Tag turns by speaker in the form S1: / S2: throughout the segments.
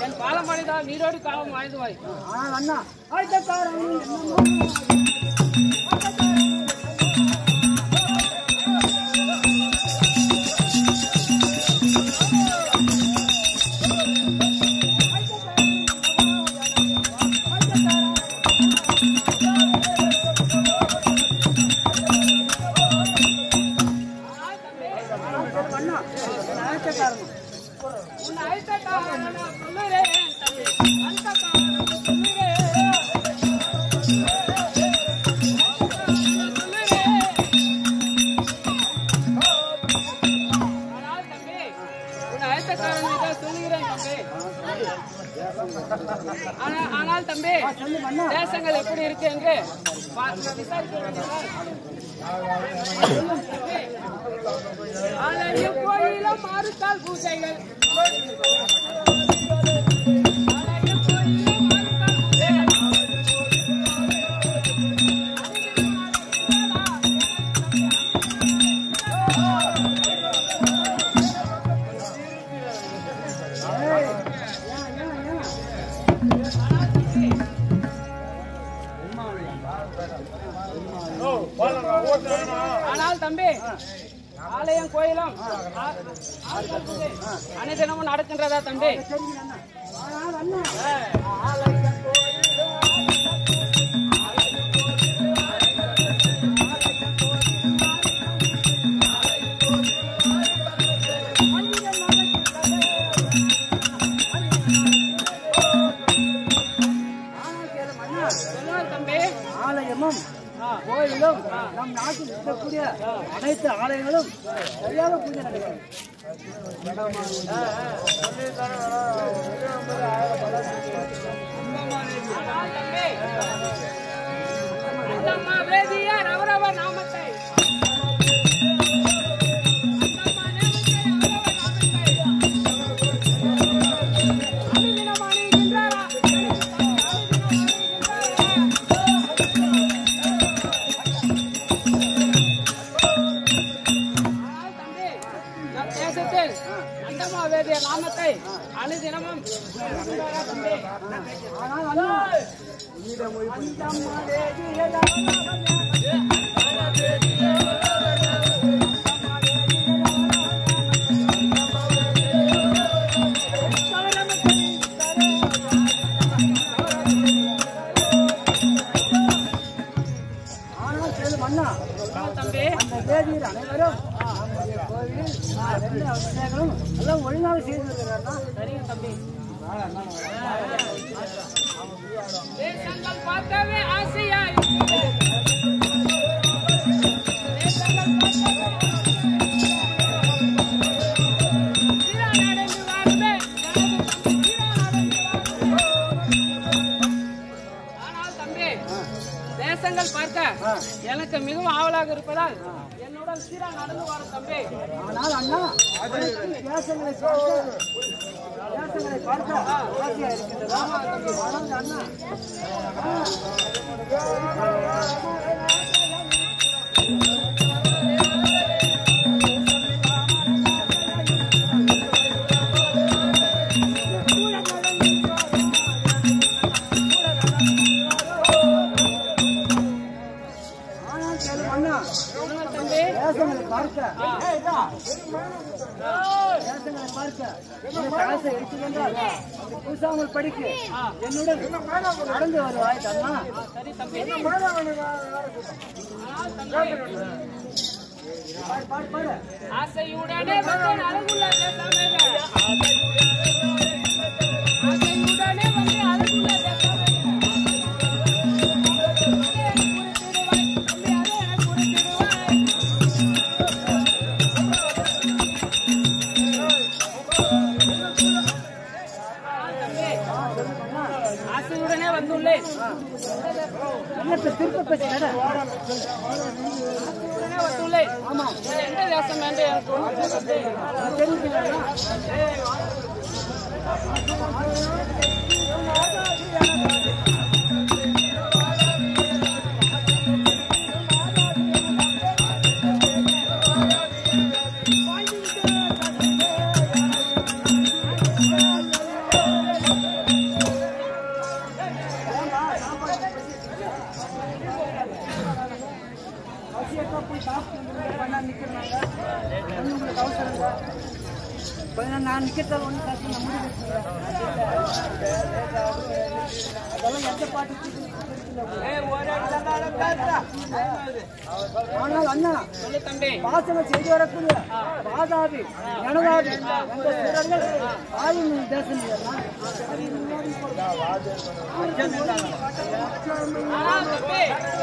S1: என் பாலம் அடைந்தால் நீரோடு காலம் வாழ்ந்து வாய்
S2: ஆனால் அண்ணா ஆட்டக்காரன் என்னமோ அண்ணா ஆட்டக்காரன்
S1: உன் அழைத்த காரணம் நான் சொல்லுகிறேன் தம்பி. அந்த காரணம் சொல்லுகிறேன். ஆனால் தம்பி, உன் அழைத்த காரணம் இதை சொல்லுகிறேன் தம்பி. ஆனா- ஆனால் தம்பி தேசங்கள் எப்படி இருக்கு என்று பா- விசாரிக்க வேண்டியதுதான். ஆலய கோயிலும் மாறுத்தால் பூஜைகள் ஆலய கோயிலும் மாறுத்தால் பூஜைகள் ஆனால் தம்பி ஆலயம் கோயிலும் ஆ- ஆறுகால் பூஜை அனைத்தினமும் நடக்கின்றதா தம்பி
S2: ஆனால் அண்ணா
S1: சொல்லுவார் தம்பி
S2: ஆலயமும் கோயிலும் நம் நாட்டில் இருக்கக்கூடிய அனைத்து ஆலயங்களும் சரியாக பூஜை நடக்கிறது
S1: ஆனால் தம்பி அந்தம்மா வேதியார் அவரவர் நாமத்தை அந்தம்மா நேமத்தை அவரவர் நாமத்தை அனுதினம் அணிகின்றாரா? ஆனால் தம்பி, நம் தேசத்தில் அந்தம்மா வேதிய நாமத்தை அனுதினமும் அணிகின்றாரா தம்பி
S2: ஆனால் அண்ணா ஆனால் செல்லும் அண்ணா
S1: தம்பி
S2: அந்த தேதியில் அனைவரும் நம்முடைய கோவில் எல்லா விஷயங்களும் எல்லாம் ஒழுங்காக செய்து வருகிறார்களா
S1: சரிங்க தம்பி தேசங்கள் பார்க்கவே ஆசையா இருக்குது. தேசங்கள் பார்க்கவே சீரா நடந்து வாருமே, எனது தம்பி சீரா நடந்து வாருமே. ஆனால் தம்பி தேசங்கள் பார்க்க எனக்கு மிகவும் ஆவலாக இருப்பதால் என்னுடன் சீரா நடந்து வர தம்பி
S2: ஆனால் அண்ணா தேசங்களை பார்க்க தேசங்களை பார்க்க ஆசையா இருக்கின்றதா ஆனால் அண்ணா ஆனால் செல்லும் அண்ணா
S1: சொல்லுங்க தம்பி
S2: தேசங்களை பார்க்க தேசங்களை பார்க்க உனக்கு ஆசை இருக்கின்றால் அது பூசாமல் படிக்க என்னுடன் நடந்து வருவாய் தன்னா
S1: சரி தம்பி
S2: பாடு பாடு பாடு
S1: ஆசையுடனே வந்தேன் அழகுள்ள தேசமேக. ஆசையுடனே வந்து அழகுள்ள தேசமேக. அதே எனக்கு குறித்திடுவாய், தம்பி, அதே எனக்கு குறித்திடுவாய். ஆ, தம்பி, ஆசையுடனே வந்துள்ளேன்
S2: என்னத்தை திருப்ப பேசி நட
S1: ஆசையுடனே வந்துள்ளேன் ஆமா எந்த தேசம் என்று எனக்கு ஒன்றும் தெரியவில்லை.
S2: தெரிஞ்சுக்கிறேன் வச்சுக்கோங்க ஒன்றும் உங்களுக்கு அவசரங்க கொஞ்சம் நான் நிற்கிறதால ஒன்றும் கஷ்டம் நான் முடிவு அதெல்லாம் எந்த பாட்டு ஆனால் அண்ணா
S1: சொல்லு தம்பி
S2: பாசனை செய்து வரக்கூடிய பாதாபி எனதாபி என்ற சிறர்கள் ஆயுள் தேசம்
S1: ஆனால் தம்பி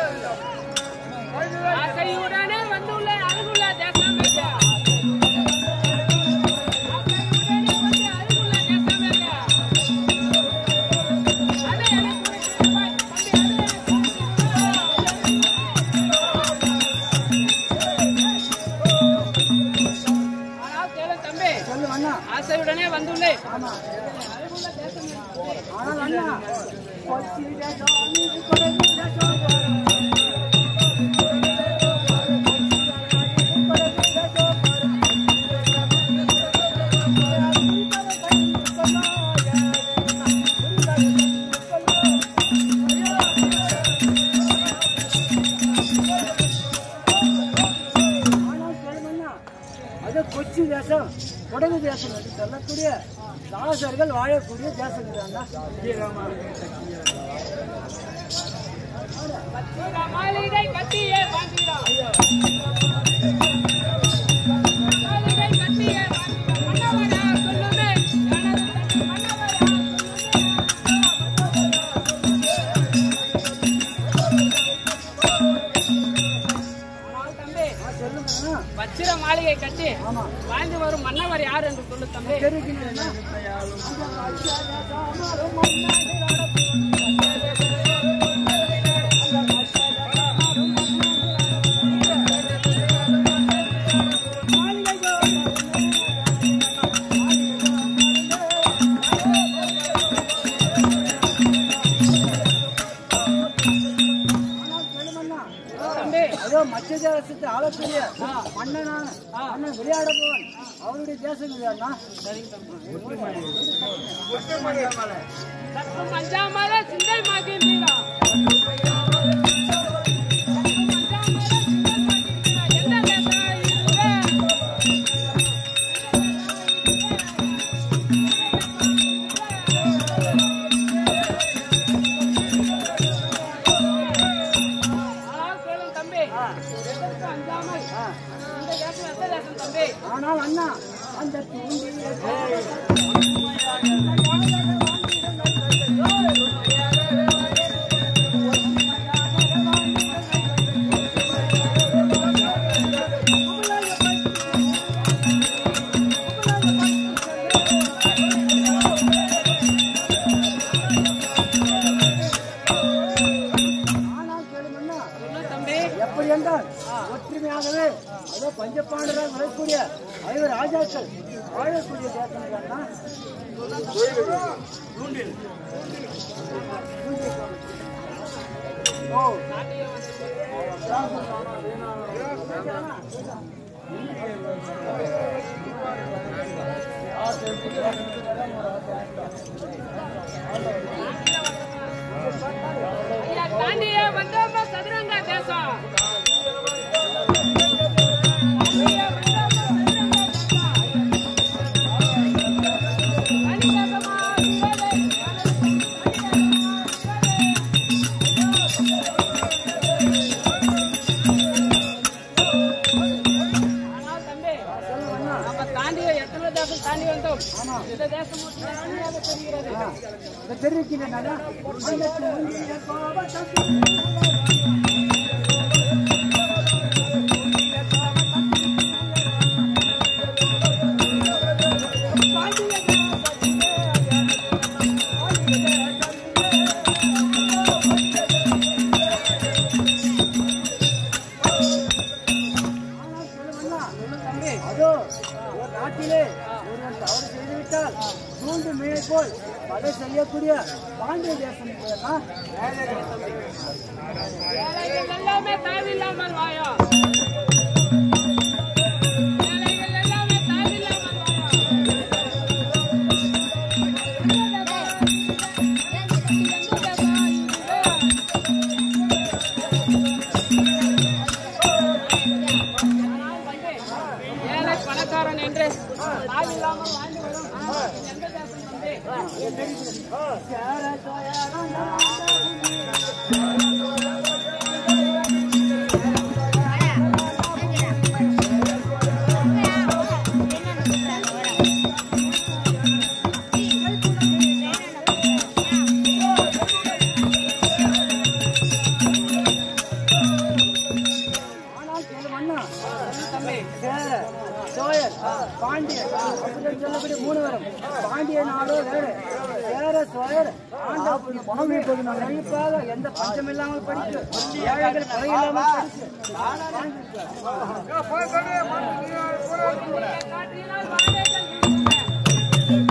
S1: ஆசையுடனே வந்துள்ள அழகுள்ள தேசம் எங்க? ஆசையுடனே வந்து அழகுள்ள தேசம் எங்க? அதை எனக்கு உரைத்திருப்பாய். தம்பி, அதை எனக்கு ஆனால் கேளு தம்பி
S2: சொல்லு அண்ணா
S1: ஆசையுடனே வந்துள்ளேன்
S2: ஆமா ஆனால் அண்ணா கொச்சி தேசம் இது கொடகு தேசம் ஆனால் கேளுமண்ணா, அது கொச்சி தேசம் கொடகு தேசம் என்று சொல்லக்கூடிய ராசர்கள் வாழக்கூடிய தேசம் இதுதாண்ணா.
S1: மாளிகை கட்டியே வாங்கிடான் மாளிகை கட்டியே வாங்கிடான் மன்னவரா சொல்லுமே எனது தன் மன்னவரா சொல்லுமே ஆனால் தம்பி
S2: ஆ, சொல்லுங்கண்ணா.
S1: வச்சிர மாளிகை கட்டி
S2: ஆமா
S1: வாழ்ந்து வரும் மன்னவர் யார் என்று சொல்லு தம்பி
S2: தெரிவிக்கிறீங்களா? ஆனால் கேளுமண்ணா,
S1: தம்பி
S2: அதோ மத்திய தேசத்தை ஆளக்கூடிய மன்னனான மன்னன் விளையாட போவன் அவருடைய தேசம் இல்லையா
S1: சற்றும் அஞ்சாமலே சிந்தை மாகின்றீரா என்ன தேசம் இதுவே ஆனால் கேளும் தம்பி எதற்கு அஞ்சாமல் இந்த தேசம் எந்த தேசம் தம்பி
S2: ஆனால் அண்ணா அந்த தூண்டிலே ஆனால் கேளுமண்ணா
S1: சொல்லு தம்பி
S2: எப்படி என்றால் ஒற்றுமையாகவே அதோ பஞ்சபாண்டராக வரக்கூடிய ஐவர் ராஜாக்கள் வாழக்கூடிய தேசம் தானா ஓ
S1: ஐயா தாண்டியே வந்தோம் சதுரங்க தேசம் தாண்டியே வந்தோம் சதுரங்க தேசம். தனிதேசமா இருந்ததே. ஆனால் தம்பி
S2: சொல்லுங்கண்ணா
S1: நம்ம தாண்டிய எத்தனை தேசம் தாண்டி வந்தோம்
S2: ஆமா.
S1: இந்த தேசம் மட்டும் தனியாக தெரிகிறது
S2: ஆ, இதை தெரிவிக்கிறேன் நானா? அந்த தூண்டிலே கோபத்தட்டி ஆனால் சொல்லுங்கண்ணா,
S1: தம்பி
S2: அதோ ஒரு நாட்டிலே ஒருவன் தவறு செய்துவிட்டால் தூண்டு மீனை போல் படை செய்யக்கூடிய பாண்டிய தேசம் இல்லையா?
S1: ஏழைகள் எல்லாமே தாவில்லாமல் வாயா ஏழைகள் எல்லாமே தாவில்லாமல் வாயா ஆனால் வந்து பணக்காரன் என்று நாள் இல்லாமல் வாழ்ந்து வரும் எந்த தேசம் தம்பி
S2: ஆனால் கேளு மன்னா
S1: தம்பி
S2: சேர சோழர் பாண்டியன் அப்படின்னு சொல்லக்கூடிய மூணு வரும் பாண்டிய நாடோ வேறு சேர சோழர் ஆண்டவ பணம் இருப்பது நான் கண்டிப்பாக எந்த பஞ்சம் இல்லாமல் படிக்கு ஏழைகள் குறை இல்லாமல் படிக்கு
S1: காற்றினால் வாழைகள் வீசுங்க.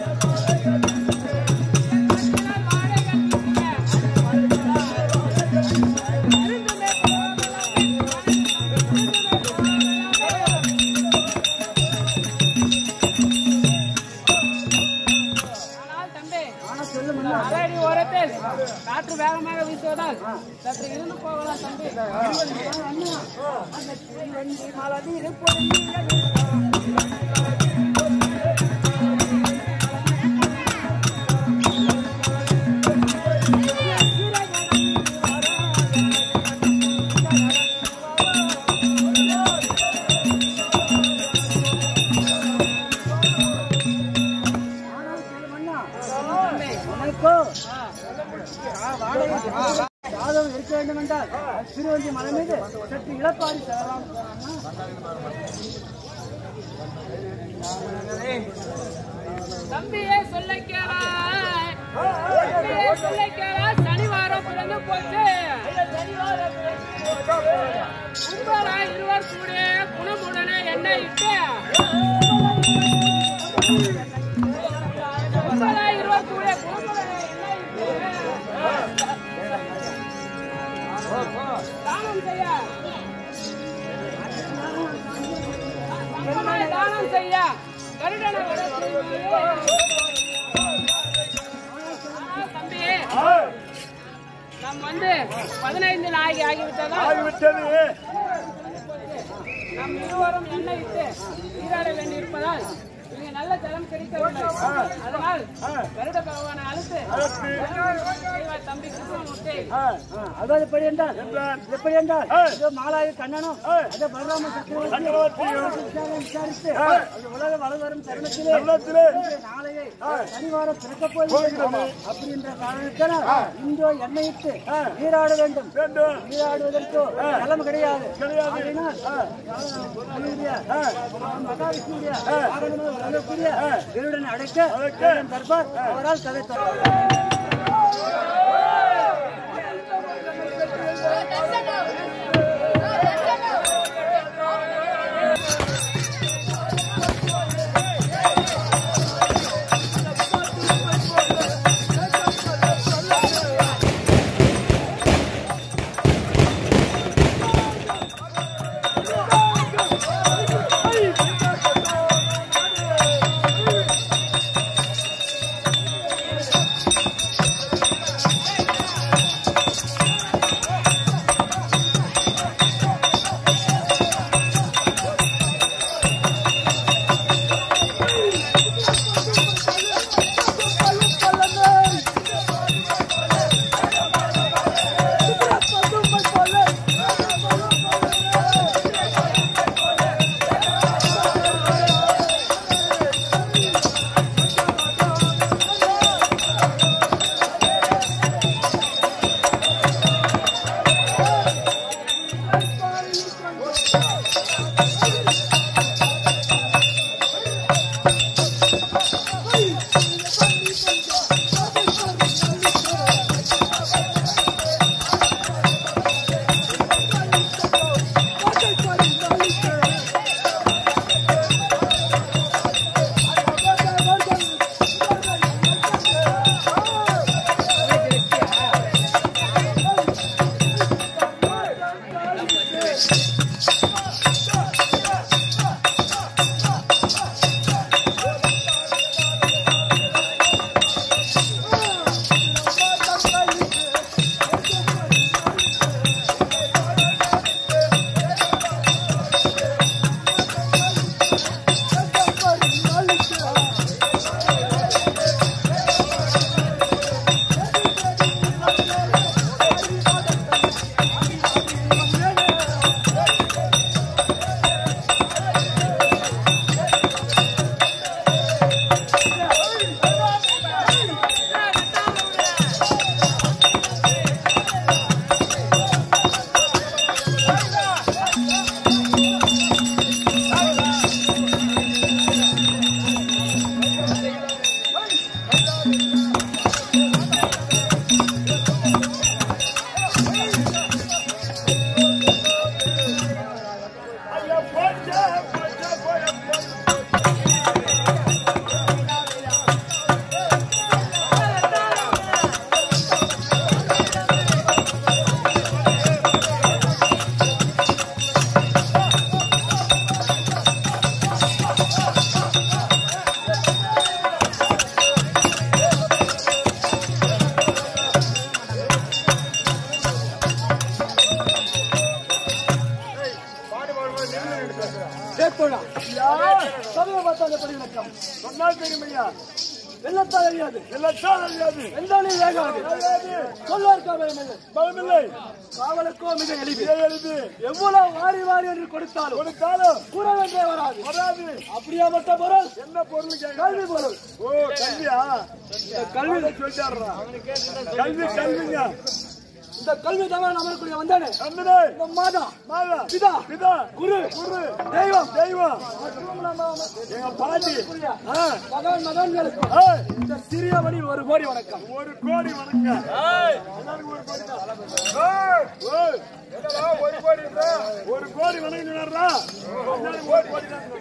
S1: காற்றினால் வாழைகள் வீசுங்க. ஆனால் தம்பி
S2: ஆனா சொல்லு மன்னா
S1: அரையடி ஓரத்தில் காற்று வேகமாக வீசுவதால் சற்று இருந்து போகலாம் தம்பி
S2: ஆனால் கேளு மன்னா உனக்கோ வாடகை யாதவ் இருக்க வேண்டும் என்றால் திருவஞ்சி மலை மீது சற்று இழப்பாடி செல்லலாம்
S1: தம்பியே சொல்ல கேளாய் தம்பியே சொல்ல கேளாய் சனிவாரம் பிறந்து போச்சு கும்பலாய் இருவர் கூட குணமுடனே என்ன இட்டு கும்பலாய் இருவர் கூட குணமுடனே என்ன இட்டு தானம் செய்ய கும்பலாய் தானம் செய்ய கருடனை வர செய்வாயே. ஆனால் தம்பி நம் வந்து பதினைந்து நாயகி ஆகிவிட்டதா
S3: ஆகிவிட்டது
S1: நம் இருவரும் எண்ணெய் இட்டு நீராட வேண்டியிருப்பதால் இங்கே நல்ல ஜலம் கிடைக்கவில்லை அதனால் கருட பகவானை அழைத்து செய்வார் தம்பி கிருஷ்ணமூர்த்தி
S2: அதாவது எப்படி என்றால் எப்படி என்றால் இதோ மாலாய கண்ணனும் அதோ பலராம சக்கரவர்த்தி விசாரித்து அது உலக வளர்வரும் தருணத்திலே
S3: தருணத்திலே
S2: இன்று நாளையே சனிவாரம் பிறக்க போகிறது அப்படின்ற காரணத்தினால் இன்றோ எண்ணெயிட்டு நீராட வேண்டும்
S3: வேண்டும்
S2: நீராடுவதற்கு நிலம் கிடையாது
S3: கிடையாது.
S2: ஆகையினால், அவனுடைய, மகாவிஷ்ணுடைய வாகனமாக விளங்கக்கூடிய கருடன் அடைக்க கருடன் தர்பார் அவரால் கதை
S3: ஆ
S2: சமய பார்த்தாலே படி விளக்கம்
S3: சொன்னால் தெரியும் ஐயா
S2: வெள்ளத்தால் அறியாது
S3: வெள்ளத்தால் அறியாது
S2: வெந்தாலே வேகாது சொல்வார்க்கா பயமில்லை
S3: பயமில்லை
S2: காவலுக்கோ மிக எளிது
S3: இதை எழுது
S2: எவ்வளவு வாரி வாரி என்று கொடுத்தாலும்
S3: கொடுத்தாலும்
S2: கூட வேண்டே வராது
S3: வராது
S2: அப்படியாப்பட்ட பொருள்
S3: என்ன பொருள் கேட்க
S2: கல்வி பொருள்
S3: ஓ கல்வியா கல்வி சொல்லிட்டாருடா கல்வி கல்விங்க
S2: இந்த கல்வி தான் நம்மளுக்குரிய வந்தானே
S3: தந்தனே
S2: இந்த மாதா
S3: மாதா
S2: பிதா
S3: பிதா
S2: குரு
S3: குரு
S2: தெய்வம்
S3: தெய்வம்
S2: மற்றும் நம்ம
S3: எங்க பாட்டி ஆ,
S2: மகன் மகன்களுக்கு
S3: ஏய்,
S2: இந்த சிறியவனி ஒரு கோடி வணக்கம்
S3: ஒரு கோடி வணங்க எல்லாருக்கும் ஒரு கோடி தான். ஏய், ஏய், என்னடா ஒரு கோடி இல்ல? ஒரு கோடி வணங்கினாரா எல்லாருக்கும் ஒரு கோடி தான்.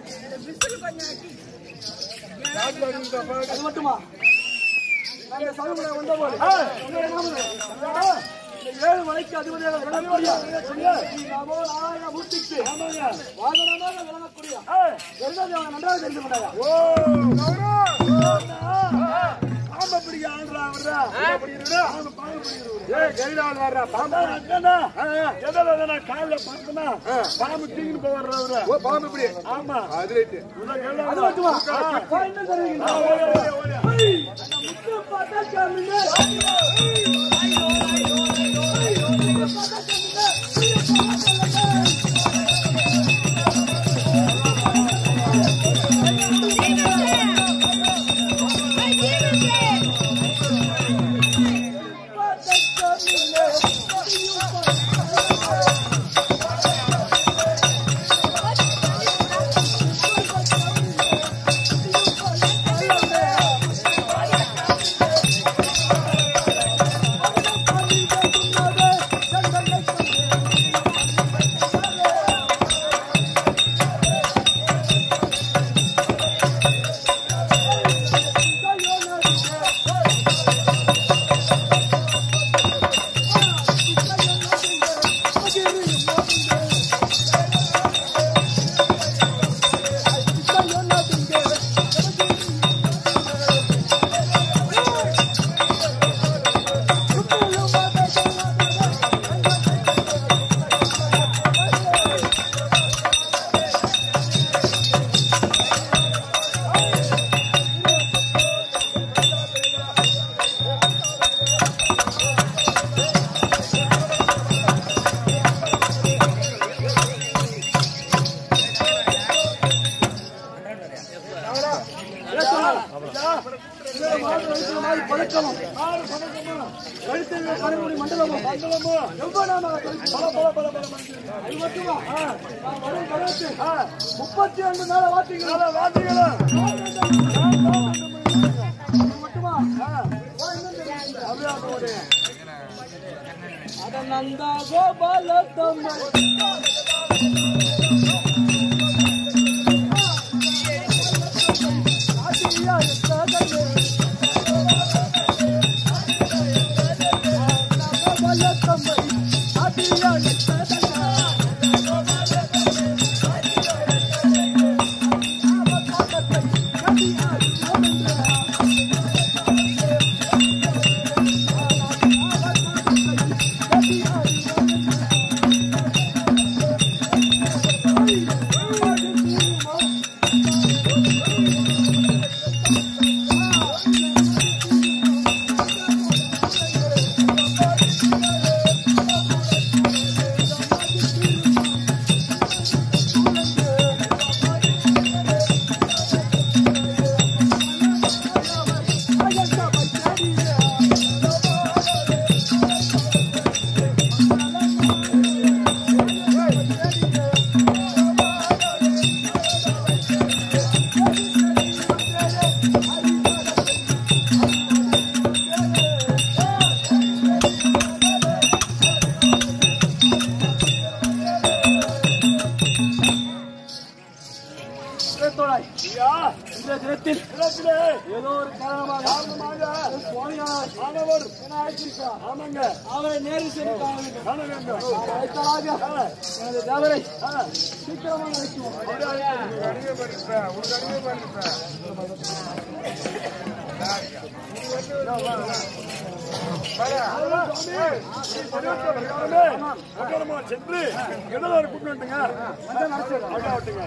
S2: அது மட்டுமா நாங்க சமயமுறை வந்த போது
S3: ஏய்,
S2: உங்களுடைய நாமம் இந்த ஏழு மலைக்கு அதிபதியாக விளங்கக்கூடிய ஸ்ரீ நமோ நாராயண மூர்த்திக்கு
S3: ஆமாங்க.
S2: வாகனமாக விளங்கக்கூடிய
S3: ஏய்,
S2: கருணாதேவனை நன்றாக தெரிந்து கொண்டாங்க
S3: ஓ, கௌரவ். பாம்பை பிடிக்க ஆள்றா அவர்ரா. பாம்பை பிடிக்கிறவரு, பாம்பை பாம்பை பிடிக்கிறவரு. ஏய், கரிகால் வர்றா, பாம்பா, அண்ணனா. எதில எதனா கால்ல பார்த்தனா, பாம்பு தூக்கின்னு போவார்றா அவரு. ஆமா. உள்ள கரிகால்
S2: அது
S3: வர்றா.
S2: மட்டுமா
S3: ஆ.
S2: வா, இன்னும்
S3: ஆ,
S2: தெரிவிக்கின்றேன்
S3: ஓடி, ஓடி, ஓடி.
S2: ஐய், அந்த முத்து பார்த்தா காமிங்க. பழக்கமும் கழுத்தில் கருங்குடி மண்டலமும் எவ்வளவு பல பல பல பல அது மட்டுமா நான் வரும் கருத்து முப்பத்தி ரெண்டு நாள வாத்திகளா வாத்திகளா மட்டுமா அதனந்தா கோபால தோழாய் இந்த தினத்தில் ஏதோ ஒரு காரணமாக சுவாமியார்
S3: மாணவர்
S2: என அழைத்திருக்கிறார்
S3: ஆமாங்க
S2: அவரை நேரில் சென்று காண வேண்டும்
S3: காண வேண்டும்
S2: அழைத்தலாக எனது தேவரை சீக்கிரமாக அழைக்குவோம்
S3: உனக்கு பிரகாரமா சென்று இடலாறு கூட்டு வந்துங்க அப்படியே விட்டுங்க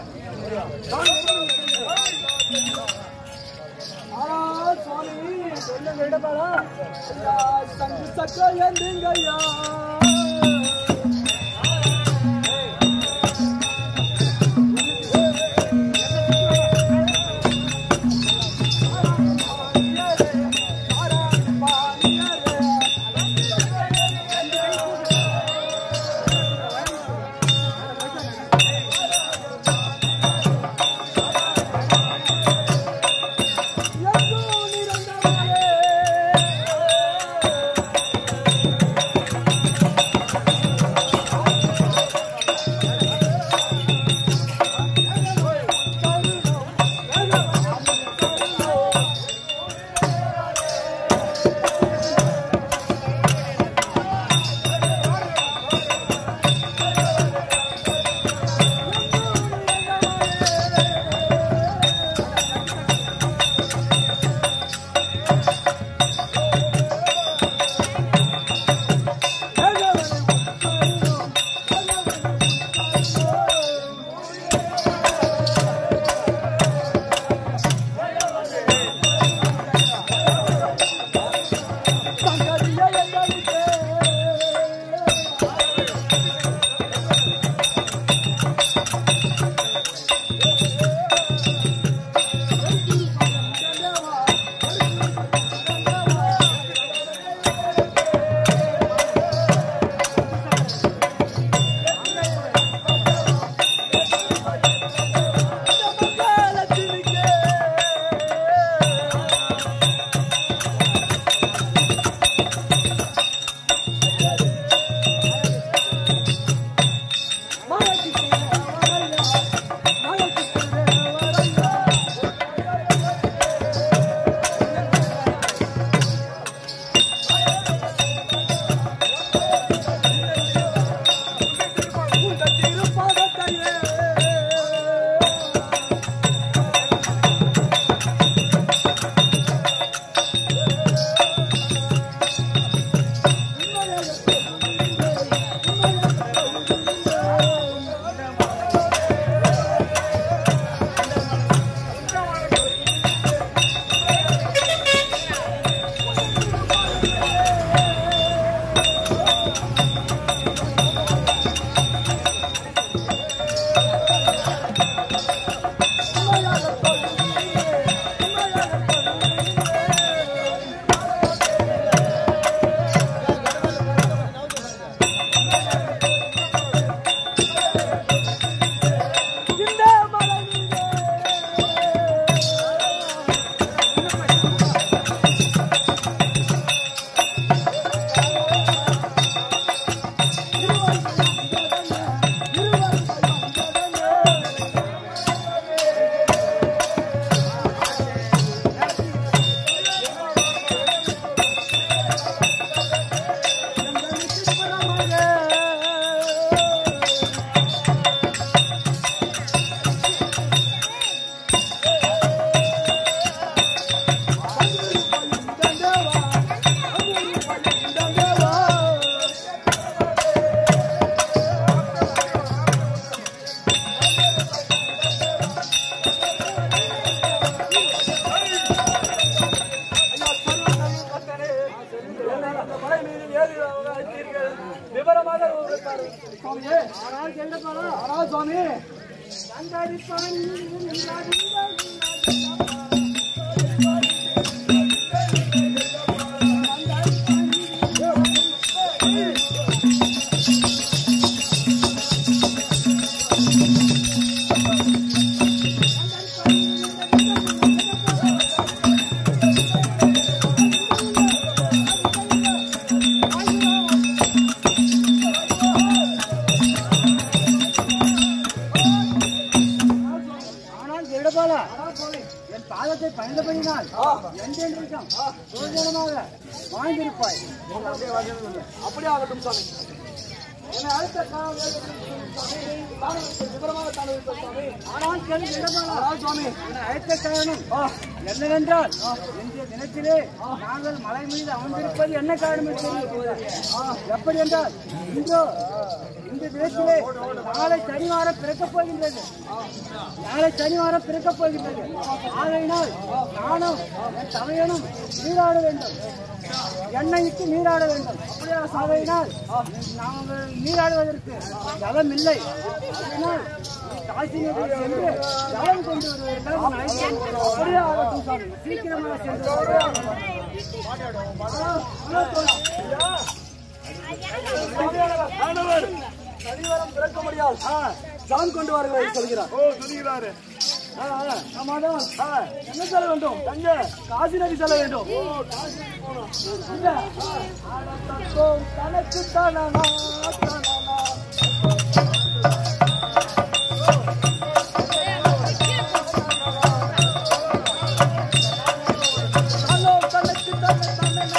S2: ஆனால் இடபாலா என் பாதத்தை பயந்தபடினால் என்றென்றைக்கும் சுதந்திரமாக வாழ்ந்திருப்பாய்
S3: அப்படியே ஆகட்டும் சாமி
S2: என்னை அடுத்த காலம் ஆனால் கேள்வி இடமானால் சுவாமி என்னை அழைத்த காரணம் என்னவென்றால் இன்றைய தினத்திலே நாங்கள் மலை மீது அமர்ந்திருப்பது என்ன காரணம் என்று தெரியும். எப்படி என்றால் இன்றோ இந்த தினத்திலே நாளை சனிவாரம் பிறக்கப் போகின்றது நாளை சனிவாரம் பிறக்கப் போகின்றது ஆகையினால் நானும் என் தமையனும் நீராட வேண்டும் எண்ணெய்க்கு நீராட வேண்டும் ஆகையினால் நாங்கள் நீராடுவதற்கு ஜலம் இல்லை அதனால் காசி நதிக்கு சென்று ஜலம் கொண்டு வருவதற்காக உன்னை அழைத்தேன். அப்படியே ஆகட்டும் சாமி. சீக்கிரமாக சென்று
S3: ஆண்டவர்
S2: சனிவாரம் பிறக்க முடியாது ஜலம் கொண்டு வருவதை சொல்கிறார்
S3: ஓ சொல்லுகிறாரு
S2: ஆமாதான் என்ன செல்ல வேண்டும்
S3: எங்க
S2: காசி நதி செல்ல வேண்டும் இல்ல. தத்துவம் தனக்கு தனனா, தனனா. தனோ தனக்கு தன தனனா.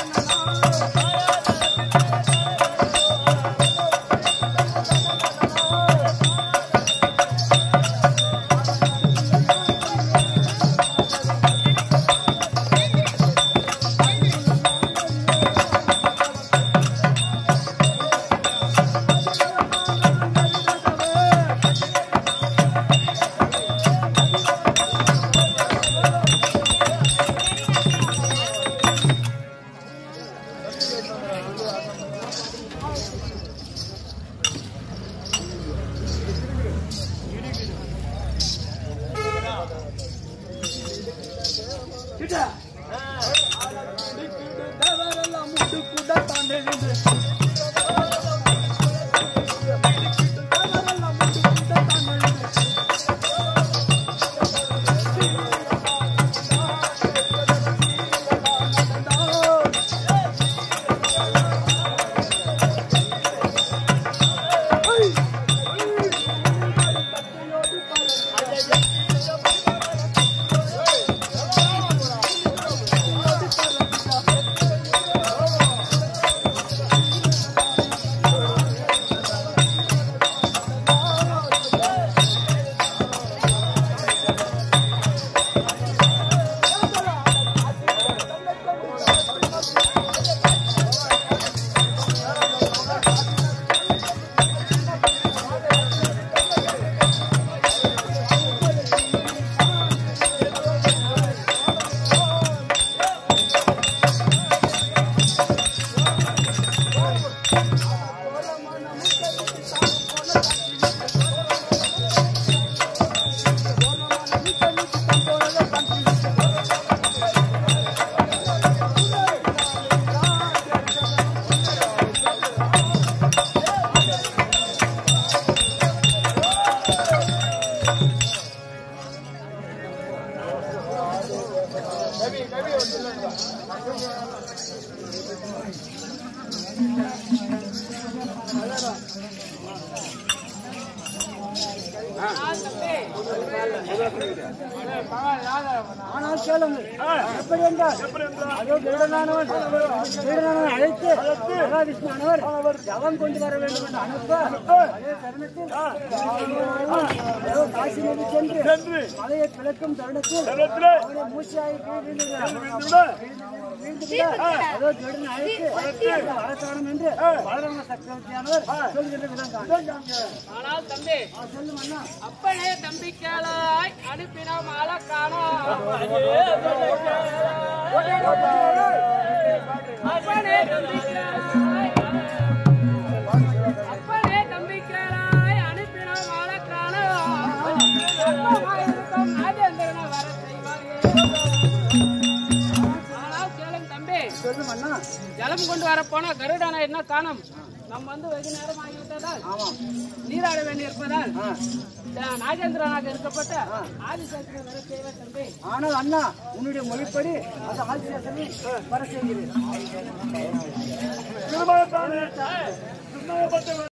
S2: கிட்ட. தேவரெல்லாம் முட்டு கூட தாண்டெழுந்து. தேவரெல்லாம் முட்டு கூட தாண்டெழுந்து. ஆனால் கேளுங்கள் எப்படி என்றால் அதோ திருடனானவன் திருடனானவன் அழைத்து மகாவிஷ்ணுவானவர் ஜபம் கொண்டு வர வேண்டும் என்று அனுப்ப அதே தருணத்தில் ஏதோ காசி நதி சென்று
S3: சென்று
S2: மலையை பிளக்கும் தருணத்தில்
S3: இடத்திலே
S2: அவனை மூச்சாய் வீழ்ந்து
S3: விழுந்துவிட
S2: ஏதோ திருடன் அழைத்து வர காணும் என்று பலராம சக்கரவர்த்தியானவர் சொல்கின்ற விதம் காண்க.
S1: ஆனால் தம்பி
S2: சொல்லும் அண்ணா
S1: அப்பனே தம்பிக்களாய் அனுப்பின மாலை காணோம் அப்பனே தம்பிக்களாய் அப்பனே தம்பிக்களாய் அனுப்பின மாலை காணோம் அப்பமாயிருக்கும் ராஜேந்திரனை வர செய்வாயே ஆனால் கேளும் தம்பி
S2: சொல்லும் அண்ணா
S1: ஜலம் கொண்டு வர போனா கருடனை என்ன காணும் நம்ம வந்து வெகு நேரம் ஆகிவிட்டதால் நீராட வேண்டியிருப்பதால் நா- நாகேந்திரனாக இருக்கப்பட்ட ஆதிசக்தி வர செய்வ தம்பி
S2: ஆனால் அண்ணா உன்னுடைய மொழிப்படி அது ஆசிரியர் வர செய்கிறேன்
S3: திருமணத்தானே திருமணப்பட்ட